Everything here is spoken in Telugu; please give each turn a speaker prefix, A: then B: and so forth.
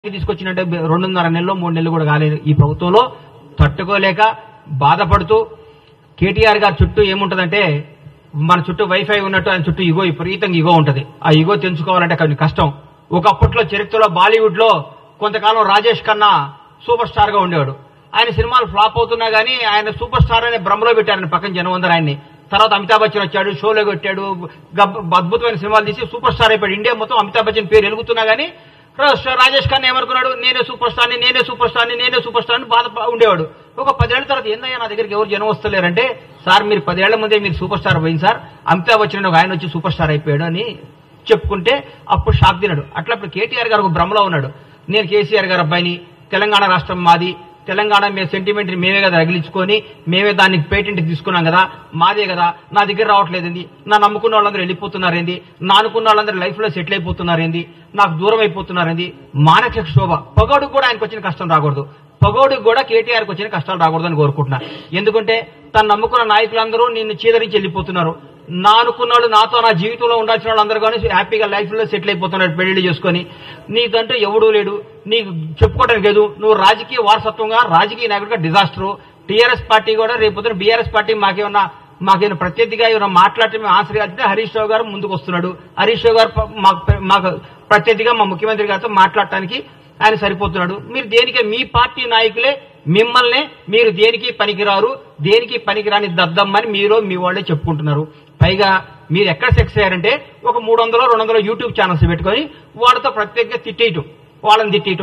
A: తీసుకొచ్చినట్టే రెండున్నర నెలలు మూడు నెలలు కూడా కాలేదు ఈ ప్రభుత్వంలో తట్టుకోలేక బాధపడుతూ కేటీఆర్ గారి చుట్టూ ఏముంటదంటే మన చుట్టూ వైఫై ఉన్నట్టు ఆయన చుట్టూ ఇగో విపరీతంగా ఇగో ఉంటది ఆ ఇగో తెంచుకోవాలంటే కొంచెం కష్టం ఒకప్పట్లో చరిత్రలో బాలీవుడ్ లో కొంతకాలం రాజేష్ ఖన్నా సూపర్ స్టార్ గా ఉండేవాడు ఆయన సినిమాలు ఫ్లాప్ అవుతున్నా గానీ ఆయన సూపర్ స్టార్ అనే భ్రమలో పెట్టారని పక్కన జనం అందరూ ఆయన్ని తర్వాత అమితాబ్ బచ్చన్ వచ్చాడు షోలో కొట్టాడు గబ్- అద్భుతమైన సినిమాలు తీసి సూపర్ స్టార్ అయిపోయాడు ఇండియా మొత్తం అమితాబ్ బచ్చన్ పేరు ఎలుగుతున్నా గానీ రా- రాజేష్ ఖన్నా ఏమనుకున్నాడు నేనే సూపర్ స్టార్ని నేనే సూపర్ స్టార్ని నేనే సూపర్ స్టార్ని బాధ ఉండేవాడు ఒక పదేళ్ల తర్వాత ఏందయ్యా నా దగ్గరికి ఎవరు జనం వస్తలేరంటే సార్ మీరు పదేళ్ల ముందే మీరు సూపర్ స్టార్ పోయింది సార్ అమితాబ్ బచ్చన్ ఒక ఆయన వచ్చి సూపర్ స్టార్ అయిపోయాడు అని చెప్పుకుంటే అప్పుడు షాక్ తిన్నాడు అట్లా ఇప్పుడు కేటీఆర్ గారు ఒక భ్రమలో ఉన్నాడు నేను కేసీఆర్ గారు అబ్బాయిని తెలంగాణ రాష్ట్రం మాది తెలంగాణ మే సెంటిమెంట్ మేమే కదా రగిలించుకొని మేమే దాన్ని పేటెంట్ తీసుకున్నాం కదా మాదే కదా నా దగ్గర రావట్లేదండి నా నమ్ముకున్న వాళ్ళందరూ వెళ్ళిపోతున్నారేంది నా అనుకున్న వాళ్ళందరూ లైఫ్ లో సెటిల్ అయిపోతున్నారేంది నాకు దూరం అయిపోతున్నారేంది మానసిక శోభ పొగోడుకు కూడా ఆయనకు వచ్చిన కష్టం రాకూడదు పొగోడుకు కూడా కేటీఆర్కి వచ్చిన కష్టాలు రాకూడదని కోరుకుంటున్నా ఎందుకంటే తను నమ్ముకున్న నాయకులందరూ నిన్ను చీదరించి వెళ్ళిపోతున్నారు నా అనుకున్న వాళ్ళు నాతో నా జీవితంలో ఉండాల్సిన వాళ్ళందరూ కానీ హ్యాపీగా లైఫ్ లో సెటిల్ అయిపోతున్నారు పెళ్లి చేసుకొని నీకంటూ ఎవడూ లేడు నీకు చెప్పుకోవడానికి లేదు నువ్వు రాజకీయ వారసత్వంగా రాజకీయ నాయకుడిగా డిజాస్టర్ టీఆర్ఎస్ పార్టీ కూడా రేపు బీఆర్ఎస్ పార్టీ మాకేమన్నా మాకేమైనా ప్రత్యర్థిగా ఏమైనా మాట్లాడితే మేము ఆన్సర్ ఇవ్వాలంటే హరీష్ రావు గారు ముందుకు వస్తున్నాడు హరీష్ రావు గారు ప- మాకు మాకు ప్రత్యర్థిగా మా ముఖ్యమంత్రి గారితో మాట్లాడటానికి ఆయన సరిపోతున్నాడు మీరు దేనికి మీ పార్టీ నాయకులే మిమ్మల్నే మీరు దేనికి పనికిరారు దేనికి పనికిరాని దద్దమ్మని మీరు మీ వాళ్ళే చెప్పుకుంటున్నారు పైగా మీరు ఎక్కడ సెక్స్ అయ్యారంటే ఒక మూడు వందలు రెండు వందలు యూట్యూబ్ ఛానల్స్ పెట్టుకొని వాళ్ళతో ప్రత్యేకంగా తిట్టేయటం వాళ్ళని తిట్టేయటం